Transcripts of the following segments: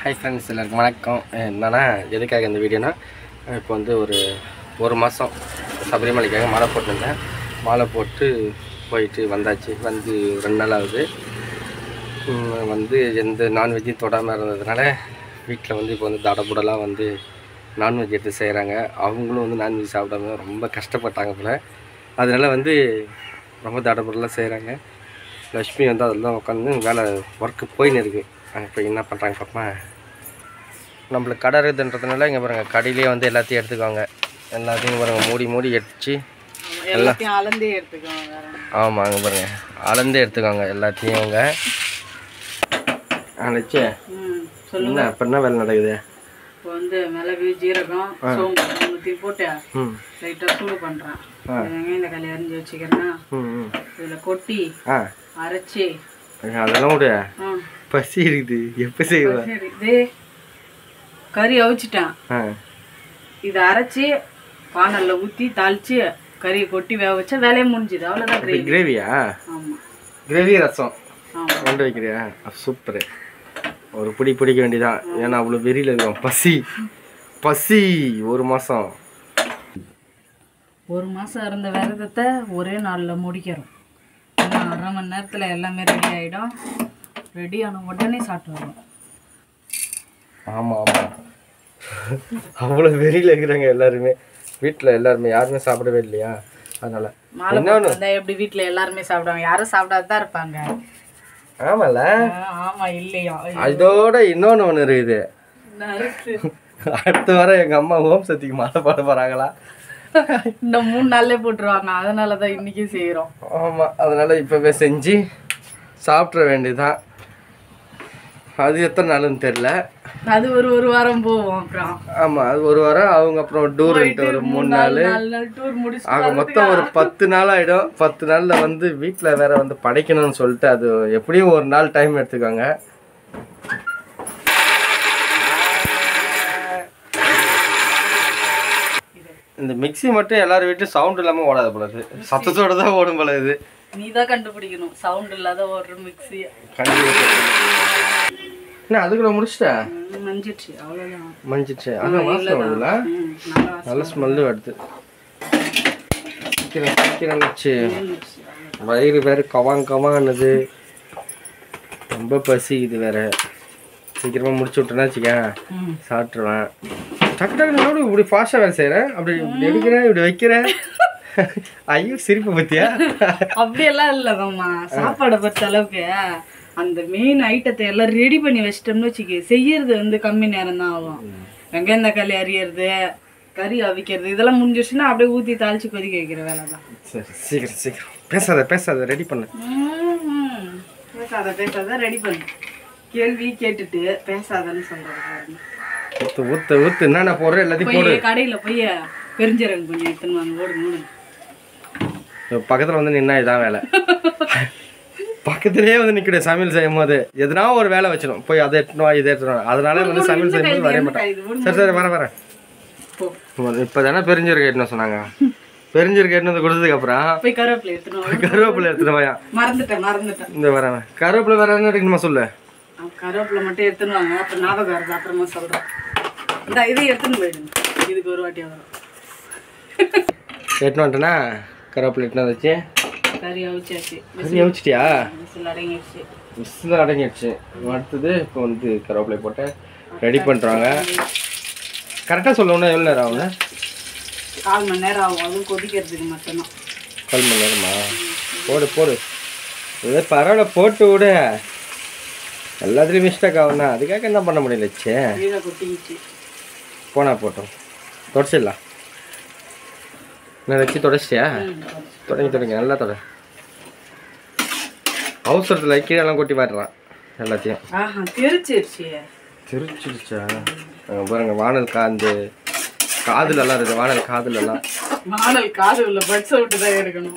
Hi friends எல்லாருக்கும் வணக்கம் என்னன்னா எதுக்காக இந்த வீடியோனா இப்போ வந்து ஒரு ஒரு மாதம் சபரிமலைக்காக மாலை போட்டிருந்தேன் மாலை போட்டு போயிட்டு வந்தாச்சு வந்து ரெண்டு நாள் ஆகுது உம், வந்து எந்த நான்வெஜ்ஜையும் தொடாமல் இருந்ததுனால வீட்டில் வந்து இப்போ வந்து தடபுடலாம் வந்து நான்வெஜ் எடுத்து செய்கிறாங்க அவங்களும் வந்து நான்வெஜ் சாப்பிடாம ரொம்ப கஷ்டப்பட்டாங்க போல் அதனால வந்து ரொம்ப தடபுடலாம் செய்கிறாங்க லக்ஷ்மி வந்து அதெல்லாம் உட்காந்து வேலை ஒர்க்கு போயின்னு இருக்கு அங்கே போய் என்ன பண்ணுறாங்க பாப்பா நம்மளுக்கு கடை இருக்குதுன்றதுனால இங்கே பாருங்க கடையிலே வந்து எல்லாத்தையும் எடுத்துக்குவாங்க எல்லாத்தையும் பாருங்க மூடி மூடி அடிச்சு எல்லாத்தையும் அளந்தே எடுத்துக்கோங்க வேற என்ன. ஆமாம் அங்கே பாருங்க அளந்தே எடுத்துக்குவாங்க எல்லாத்தையும் அவங்க அழைச்சே ம் சொல்லுங்க என்ன இப்போ என்ன வேலை நடக்குது இப்போ வந்து மிளகு ஜீரகம் சோம்பு மூணுத்தையும் போட்டு ம் லைட்டாக சூடு பண்ணுறேன் ஆ. வெங்காயம் தக்காளி அரிஞ்சு வச்சுக்கிறேன்னா ம் ம் இதில் கொட்டி ஆ அரைச்சி அதெல்லாம் விடு ஆ பசி இருக்குது எப்போ செய்வ சரி இது கறி அவிச்சிட்டேன் ஆ இதை அரைச்சி பானல்ல ஊற்றி தாளிச்சு கறியை கொட்டி வேக வச்சா வேலையை முடிஞ்சுது அவ்வளோதான் கிரேவி கிரேவியா ஆமாம் கிரேவி ரசம் ஆமாம் கொண்டு வைக்கிறியா சூப்பரு ஒரு பிடி பிடிக்க வேண்டியதான் ஏன்னா அவ்வளோ வெறியில் இருக்கும் பசி பசி ஒரு மாதம் ஒரு மாதம் இருந்த விரதத்தை ஒரே நாளில் முடிக்கிறோம் இன்னும் அரை மணி நேரத்தில் எல்லாமே ரெடி ஆகிடும் ரெடி ஆன உடனே சாப்பிட்டு வரும் ஆமாம் ஆமாம் அவ்வளோ வெறியில் இருக்கிறாங்க எல்லாருமே வீட்டில் எல்லாருமே யாருமே சாப்பிடவே இல்லையா அதனால் மாலை போட்டு வந்தா எப்படி வீட்டில் எல்லாருமே சாப்பிடுவாங்க யாரும் சாப்பிடாத தான் இருப்பாங்க ஆமாம்ல ஆ, ஆமா இல்லையா அதோட இன்னொன்று ஒன்று இருக்குது நறுக்கு. அடுத்த வாரம் எங்கள் அம்மா ஓம் சக்திக்கு மாலை பாட போகிறாங்களா இந்த மூணு நாள்லயே போட்டுருவாங்க அதனால தான் இன்னைக்கு செய்கிறோம் ஆமாம் அதனால் இப்போவே செஞ்சு சாப்பிட்ற வேண்டியதுதான் அது எத்தனை நாளுன்னு தெரில அது ஒரு ஒரு வாரம் போவோம் அப்புறம் ஆமாம் அது ஒரு வாரம் அவங்க அப்புறம் டூர்ன்ட்டு ஒரு மூணு நாள் நாலு நாள் டூர் முடிச்சு ஆக மொத்தம் ஒரு பத்து நாள் ஆகிடும் பத்து நாளில் வந்து வீட்டில் வேற வந்து படைக்கணும்னு சொல்லிட்டு அது எப்படியும் ஒரு நாள் டைம் எடுத்துக்கோங்க இந்த மிக்ஸி மட்டும் எல்லார் வீட்லையும் சவுண்ட் இல்லாமல் ஓடாது போல இது சத்தத்தோட தான் ஓடும் போல இது நீ தான் கண்டுபிடிக்கணும் சவுண்ட் இல்லாத ஒரு மிக்ஸி கண்டிப்பாக என்ன அதுக்குள்ள முடிச்சிட்டேன் மஞ்சிடுச்சு அவ்வளோதான் மஞ்சிச்சு அதான் வாசனை வருதுல்ல ம், நல்லா நல்ல ஸ்மெல்லு வருது சீக்கிரம் சீக்கிரம் வச்சு மஞ்சிடுச்சு வயிறு வேற கவாங் கவான்னுது ரொம்ப பசிக்குது வேற சீக்கிரமா முடிச்சு விட்டேன்னா வச்சுக்கேன் ம் சாப்பிட்ருவேன் டக்கு டக்கு நோடு இப்படி ஃபாஸ்ட்டாக வேலை செய்கிறேன் அப்படி இப்படி எடுக்கிறேன் இப்படி வைக்கிறேன் ஐயோ சிரிப்பு பத்தியா அப்படியெல்லாம் இல்லைதாம்மா சாப்பாடை பொறுத்த அளவுக்கு அந்த மெயின் ஐட்டத்தை எல்லாம் ரெடி பண்ணி வச்சிட்டோம்னு வச்சுக்க செய்யறது வந்து கம்மி நேரம் தான் ஆகும் வெங்காயம் தக்காளி அரியறது கறி அவிக்கிறது இதெல்லாம் முடிஞ்சிருச்சுன்னா அப்படியே ஊற்றி தாளிச்சு கொதிக்க வைக்கிற வேலை தான் சரி சீக்கிரம் சீக்கிரம் பேசாத பேசாத ரெடி பண்ணு பேசாத பேசாத ரெடி பண்ணு கேள்வி கேட்டுட்டு பேசாதன்னு சொல்றது ஊத்து ஊத்து ஊத்து என்னென்ன போடுற எல்லாத்தையும் போடு போய் கடையில போய் பெருஞ்சீரகம் கொஞ்சம் எடுத்துன்னு வாங்க ஓடுங்க ஓடுங்க பக்கத்தில் வந்து நின்னா இதான் வேலை பக்கத்துலேயே வந்து நிற்கணும் சமையல் செய்யும் போது எதனா ஒரு வேலை வச்சிடும் போய் அதை எடுத்துன்னு வா இதை எடுத்துன்னு வா அதனால வந்து சமையல் செய்யும் போது வரைய மாட்டேன் இது ஓடுங்க. சரி சரி வரேன் வரேன் போ இப்போ தானே பெருஞ்சீரகம் எடுத்துன்னு சொன்னாங்க பெருஞ்சீரகம் எடுத்து வந்து கொடுத்ததுக்கு அப்புறம் போய் கருவேப்பிலை எடுத்துன்னு வாங்க கருவேப்பிலை எடுத்துட்டு வாயா மறந்துட்டேன் மறந்துட்டேன் இந்த வரேன் கருவேப்பிலை வேற என்ன எடுக்கணுமா சொல்லு அவன் கருவேப்பிலை மட்டும் எடுத்துன்னு வாங்க அப்புறம் ஞாபகம் வருது அப்புறமா சொல்கிறேன் இந்த இதை எடுத்துன்னு போயிடுங்க இதுக்கு ஒரு வாட்டி வரும் எடுத்துன்னு வந்துட்டேனா கருவேப்பிலை எடுத்துன்னு வச்சு கறி அவிச்சாச்சு கறி அவிச்சிட்டியா விசில் அடங்கிடுச்சு விசில் அடங்கிடுச்சு அடுத்தது இப்போ வந்து கருவேப்பிலை போட்டு ரெடி பண்ணுறாங்க கரெக்டாக சொல்லணும்னா எவ்வளோ நேரம் ஆகுங்க கால் மணி நேரம் ஆகும் அதுவும் கொதிக்கிறதுக்கு மட்டும்தான் கால் மணி நேரமா போடு போடு இதே பரவாயில்ல போட்டு விடு எல்லாத்துலேயும் மிஸ்டேக் ஆகும்னா அதுக்காக என்ன பண்ண முடியல சே கீழே கொட்டிக்கிச்சு போனா போட்டோம் தொடச்சிடலாம் நான் வச்சு தொடச்சிட்டியா தொடங்கி தொடங்கி நல்லா தொட அவசரத்தில் கீழெல்லாம் கொட்டி மாட்டுறான் எல்லாத்தையும் ஆஹா தெரிச்சிருச்சு திருச்சிருச்சா அங்கே பாருங்க வானல் காந்து காதுலலாம் இருக்குது வானல் காதுலலாம் மாடல் காது உள்ள பட்ஸை விட்டு தான் எடுக்கணும்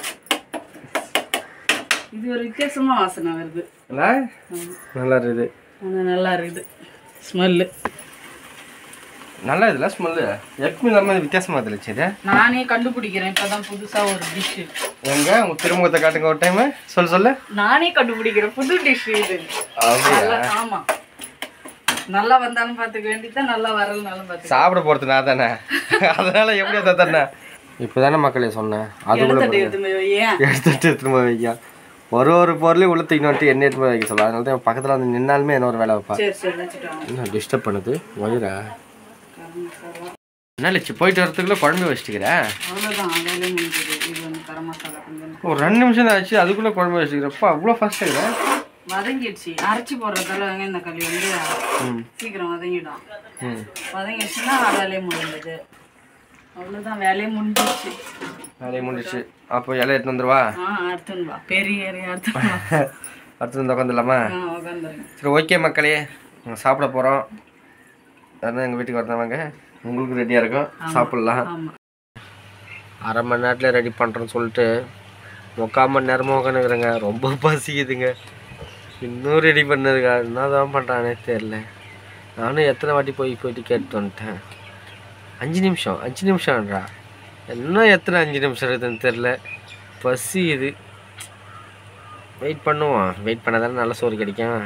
இது ஒரு வித்தியாசமா வாசனை வருது இல்ல? நல்லா இருக்குது ஆனா நல்லா இருக்குது ஸ்மெல்லு நல்லா இதுல ஸ்மெல்லு எப்பவுமே இல்லாமல் வித்தியாசமாக இருந்துச்சு இது நானே கண்டுபிடிக்கிறேன் இப்பதான் புதுசா ஒரு டிஷ் எங்க உங்க திருமுகத்தை காட்டுங்க ஒரு டைம் சொல்ல சொல்ல நானே கண்டுபிடிக்கிறேன் புது டிஷ் இது அப்படியா நல்லா- ஆமா நல்லா வந்தாலும் பார்த்துக்க வேண்டியதான் நல்லா வரலனாலும் பார்த்துக்க சாப்பிட போகிறது நான் தானே அதனால எப்படி அதை தானே இப்போ தானே மக்களே சொன்னேன் அதுக்குள்ளே எடுத்துட்டு எடுத்து போய் வையேன் எடுத்துட்டு எடுத்துட்டு போய் வைக்க ஒரு ஒரு பொருளையும் உள்ள தூக்கிட்டு வந்துட்டு என்ன எடுத்து போய் வைக்க சொல்ல அதனால தான் பக்கத்தில் வந்து நின்னாலுமே என்ன ஒரு வேலை வைப்பா சரி சரி வச்சுட்டு வாங்க என்ன டிஸ்டர்ப் பண்ணுது வயிறா கரம் மசாலா என்ன லட்சி போயிட்டு வரதுக்குள்ள குழம்பு வச்சுக்கிறேன் அவ்வளோதான் வேலையை முடிஞ்சது இது வந்து கரம் மசாலா கொஞ்சம் ஒரு ரெண்டு நிமிஷம் தான் ஆச்சு அதுக்குள்ளே குழம்பு வச்சுக்கிறப்பா அவ்வளோ ஃபாஸ்ட் ஆகுது வதங்கிடுச்சு அரைச்சி போடுறதால வெங்காயம் இந்த களி வந்து ம் சீக்கிரம் வதங்கிடும் ம் வதங்கிடுச்சுன்னா வேலையே முடிஞ்சது அவ்வளோதான் வேலையே முடிஞ்சிடுச்சு வேலையை முடிஞ்சிச்சு அப்போ இலை எடுத்து வந்துருவா ஆ அடுத்துன்னு வா பெரிய ஏரியா அடுத்துன்னு வா அடுத்து வந்து உட்காந்துலாமா ஆ உட்காந்துருங்க சரி ஓகே மக்களே நாங்கள் சாப்பிட போகிறோம் அதான் எங்கள் வீட்டுக்கு வரந்தவங்க உங்களுக்கு ரெடியாக இருக்கும் சாப்பிட்லாம் ஆமாம் அரை மணி நேரத்தில் ரெடி பண்ணுறேன்னு சொல்லிட்டு முக்கால் மணி நேரமாக உட்காந்துக்கிறேங்க ரொம்ப பசிக்குதுங்க இன்னும் ரெடி பண்ணிருக்கா என்ன தான் பண்ணுறானே தெரில நானும் எத்தனை வாட்டி போய் போயிட்டு கேட்டு வந்துட்டேன் அஞ்சு நிமிஷம் அஞ்சு நிமிஷம்ன்றா இன்னும் எத்தனை அஞ்சு நிமிஷம் இருக்குதுன்னு தெரில பசி இது வெயிட் பண்ணுவோம் வெயிட் பண்ணால் தானே நல்ல சோறு கிடைக்கும்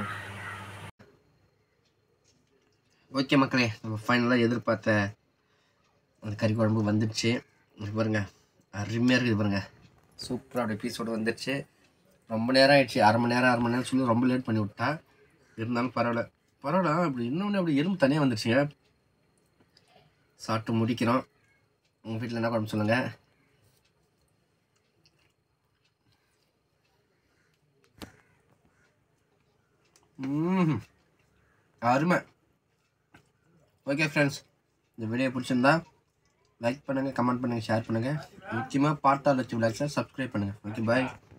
ஓகே மக்களே நம்ம ஃபைனலாக எதிர்பார்த்த அந்த கறி குழம்பு வந்துடுச்சு இது பாருங்க அருமையாக இருக்குது பாருங்க சூப்பராக அப்படியே பீஸோடு வந்துடுச்சு ரொம்ப நேரம் ஆயிடுச்சு அரை மணி நேரம் அரை மணி நேரம் சொல்லி ரொம்ப லேட் பண்ணி விட்டா இருந்தாலும் பரவாயில்ல பரவாயில்ல அப்படி இன்னொன்று அப்படி எறும்பு தனியாக வந்துடுச்சுங்க சாப்பிட்டு முடிக்கிறோம் உங்கள் வீட்டில் என்ன குழம்பு சொல்லுங்கள் ம் அருமை ஓகே ஃப்ரெண்ட்ஸ் இந்த வீடியோ பிடிச்சிருந்தா லைக் பண்ணுங்கள் கமெண்ட் பண்ணுங்கள் ஷேர் பண்ணுங்கள் முக்கியமாக பாட்டா லட்சம் விளாக்ஸை சப்ஸ்கிரைப் பண்ணுங்கள் ஓகே பாய்